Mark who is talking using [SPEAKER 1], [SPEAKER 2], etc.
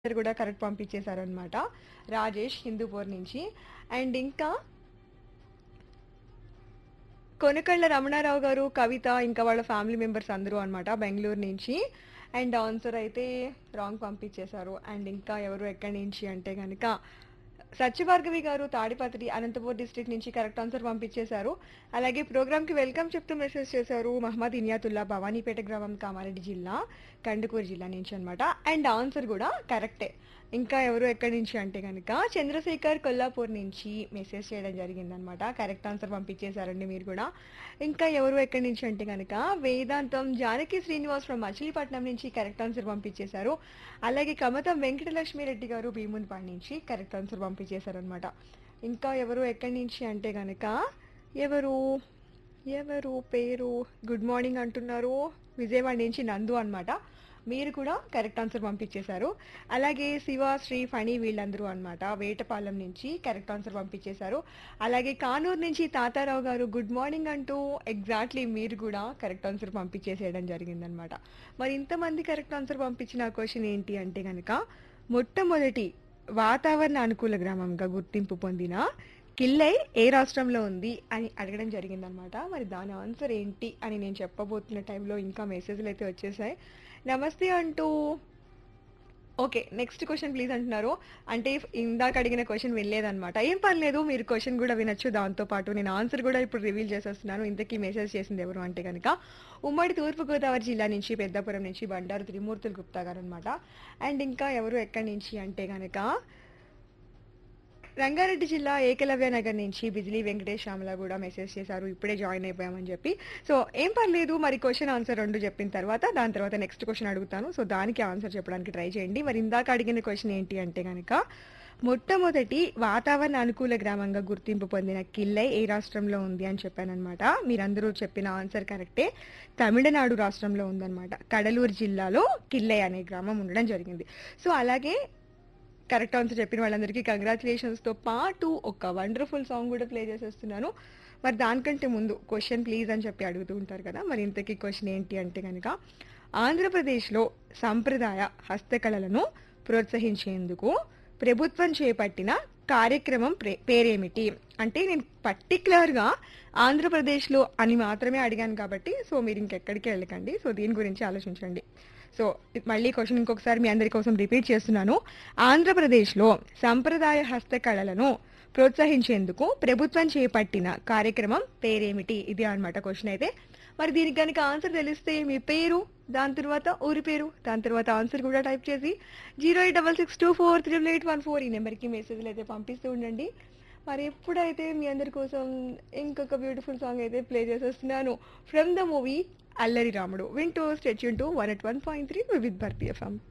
[SPEAKER 1] answer కూడా correct పంపించేశారనమాట Rajesh Hindupur నుంచి and ఇంకా కొనకళ్ళ రమణారావు గారు కవిత ఇంకా వాళ్ళ ఫ్యామిలీ మెంబర్స్ అందరూ అనమాట బెంగళూరు నుంచి అండ్ ఆన్సర్ అయితే రాంగ్ పంపించేశారు అండ్ ఇంకా ఎవరు ఎక్కడి నుంచి అంటే కనుక సత్యభార్గవి గారు తాడిపత్రి అనంతపూర్ డిస్ట్రిక్ట్ నుంచి కరెక్ట్ ఆన్సర్ పంపించేశారు అలాగే ప్రోగ్రామ్కి వెల్కమ్ చెప్తూ మెసేజ్ చేశారు మహమ్మద్ ఇనియాతుల్లా భవానీపేట గ్రామం కామారెడ్డి జిల్లా కందుకూరు జిల్లా నుంచి అనమాట అండ్ ఆన్సర్ కూడా కరెక్టే ఇంకా ఎవరు ఎక్కడి నుంచి అంటే కనుక చంద్రశేఖర్ కొల్లాపూర్ నుంచి మెసేజ్ చేయడం జరిగిందనమాట కరెక్ట్ ఆన్సర్ పంపించేశారండి మీరు కూడా ఇంకా ఎవరు ఎక్కడి నుంచి అంటే కనుక వేదాంతం జానకి శ్రీనివాస్ ఫ్రమ్ మచిలీపట్నం నుంచి కరెక్ట్ ఆన్సర్ పంపించేశారు అలాగే కమతం వెంకటలక్ష్మి రెడ్డి గారు భీమునిపాడు నుంచి కరెక్ట్ ఆన్సర్ పంపించేశారనమాట ఇంకా ఎవరు ఎక్కడి నుంచి అంటే కనుక ఎవరు ఎవరు పేరు గుడ్ మార్నింగ్ అంటున్నారు విజయవాడ నుంచి నందు అన్నమాట మీరు కూడా కరెక్ట్ ఆన్సర్ పంపించేశారు అలాగే శివ శ్రీ ఫణి వీళ్ళందరూ అన్నమాట వేటపాలెం నుంచి కరెక్ట్ ఆన్సర్ పంపించేశారు అలాగే కానూరు నుంచి తాతారావు గారు గుడ్ మార్నింగ్ అంటూ ఎగ్జాక్ట్లీ మీరు కూడా కరెక్ట్ ఆన్సర్ పంపించేసేయడం జరిగిందనమాట మరి ఇంతమంది కరెక్ట్ ఆన్సర్ పంపించిన క్వశ్చన్ ఏంటి అంటే కనుక మొట్టమొదటి వాతావరణ అనుకూల గ్రామంగా గుర్తింపు పొందిన కిల్లై ఏ రాష్ట్రంలో ఉంది అని అడగడం జరిగిందనమాట మరి దాని ఆన్సర్ ఏంటి అని నేను చెప్పబోతున్న టైంలో ఇంకా మెసేజ్లు అయితే వచ్చేసాయి నమస్తే అంటూ ఓకే నెక్స్ట్ క్వశ్చన్ ప్లీజ్ అంటున్నారు అంటే ఇందాక అడిగిన క్వశ్చన్ వినలేదన్నమాట ఏం పర్లేదు మీరు క్వశ్చన్ కూడా వినొచ్చు దాంతో పాటు నేను ఆన్సర్ కూడా ఇప్పుడు రివీల్ చేసేస్తున్నాను ఇంతకీ మెసేజ్ చేసింది ఎవరు అంటే కనుక ఉమ్మడి తూర్పుగోదావరి జిల్లా నుంచి పెద్దపురం నుంచి బండారు త్రిమూర్తులు గుప్తా గారు అనమాట అండ్ ఇంకా ఎవరు ఎక్కడి నుంచి అంటే కనుక రంగారెడ్డి జిల్లా ఏకలవ్య నగర్ నుంచి బిజిలీ వెంకటేష్ శ్యామల కూడా మెసేజ్ చేశారు ఇప్పుడే జాయిన్ అయిపోయామని చెప్పి సో ఏం పర్లేదు మరి క్వశ్చన్ ఆన్సర్ రెండు చెప్పిన తర్వాత దాని తర్వాత నెక్స్ట్ క్వశ్చన్ అడుగుతాను సో దానికి ఆన్సర్ చెప్పడానికి ట్రై చేయండి మరి ఇందాక అడిగిన క్వశ్చన్ ఏంటి అంటే కనుక మొట్టమొదటి వాతావరణ అనుకూల గ్రామంగా గుర్తింపు పొందిన కిల్లై ఏ రాష్ట్రంలో ఉంది అని చెప్పానమాట మీరందరూ చెప్పిన ఆన్సర్ కరెక్టే తమిళనాడు రాష్ట్రంలో ఉందన్నమాట కడలూరు జిల్లాలో కిల్లై అనే గ్రామం ఉండడం జరిగింది సో అలాగే కరెక్ట్ ఆన్సర్ చెప్పిన వాళ్ళందరికీ కంగ్రాచులేషన్స్తో పాటు ఒక వండర్ఫుల్ సాంగ్ కూడా ప్లే చేసేస్తున్నాను మరి దానికంటే ముందు క్వశ్చన్ ప్లీజ్ అని చెప్పి అడుగుతూ ఉంటారు కదా మరి ఇంతకీ క్వశ్చన్ ఏంటి అంటే కనుక ఆంధ్రప్రదేశ్లో సంప్రదాయ హస్తకళలను ప్రోత్సహించేందుకు ప్రభుత్వం చేపట్టిన కార్యక్రమం ప్రే- పేరేమిటి అంటే నేను పర్టికులర్గా ఆంధ్రప్రదేశ్లో అని మాత్రమే అడిగాను కాబట్టి సో మీరు ఇంకెక్కడికి వెళ్ళకండి సో దీని గురించి ఆలోచించండి సో మళ్ళీ క్వశ్చన్ ఇంకొకసారి మీ అందరి కోసం రిపీట్ చేస్తున్నాను ఆంధ్రప్రదేశ్లో సంప్రదాయ హస్తకళలను ప్రోత్సహించేందుకు ప్రభుత్వం చేపట్టిన కార్యక్రమం పేరేమిటి ఇది అన్నమాట క్వశ్చన్ అయితే మరి దీనికి కనుక ఆన్సర్ తెలిస్తే మీ పేరు దాని తర్వాత ఊరి పేరు దాని తర్వాత ఆన్సర్ కూడా టైప్ చేసి zero eight double six two four triple eight one four ఈ నెంబర్కి మెసేజ్లు అయితే పంపిస్తూ ఉండండి మరి ఎప్పుడైతే మీ అందరి కోసం ఇంకొక బ్యూటిఫుల్ సాంగ్ అయితే ప్లే చేసేస్తున్నాను from the movie Allari Ramudu వింటూ stay tune to one eight one point three with Bharati FM